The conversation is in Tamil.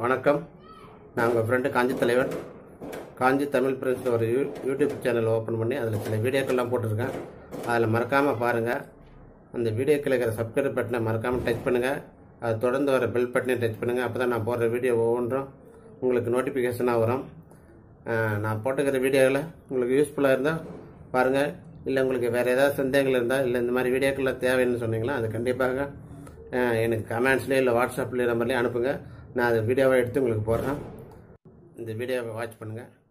வணக்கம் நான் உங்கள் ஃப்ரெண்டு காஞ்சி தலைவன் காஞ்சி தமிழ் ஃப்ரெண்ட்ஸில் ஒரு யூ யூடியூப் சேனல் ஓப்பன் பண்ணி அதில் சில வீடியோக்கள்லாம் போட்டிருக்கேன் அதில் மறக்காமல் பாருங்கள் அந்த வீடியோக்கில் இருக்கிற சப்ஸ்கிரைப் பட்டனை மறக்காமல் டச் பண்ணுங்கள் அது தொடர்ந்து வர பெல் பட்டனையும் டச் பண்ணுங்கள் அப்போ தான் நான் போடுற வீடியோ ஒவ்வொன்றும் உங்களுக்கு நோட்டிஃபிகேஷனாக வரும் அஹ், நான் போட்டுக்கிற வீடியோவில் உங்களுக்கு யூஸ்ஃபுல்லாக இருந்தால் பாருங்கள் இல்லை உங்களுக்கு வேறு ஏதாவது சந்தேகங்கள் இருந்தால் இல்லை இந்த மாதிரி வீடியோக்கெல்லாம் தேவைன்னு சொன்னீங்களா அது கண்டிப்பாக அஹ், எனக்கு கமெண்ட்ஸ்லேயே இல்லை வாட்ஸ்அப்லேயே நம்பர்லேயே அனுப்புங்க நான் அது வீடியோவை எடுத்து உங்களுக்கு போடுறேன் இந்த வீடியோவை வாட்ச் பண்ணுங்கள்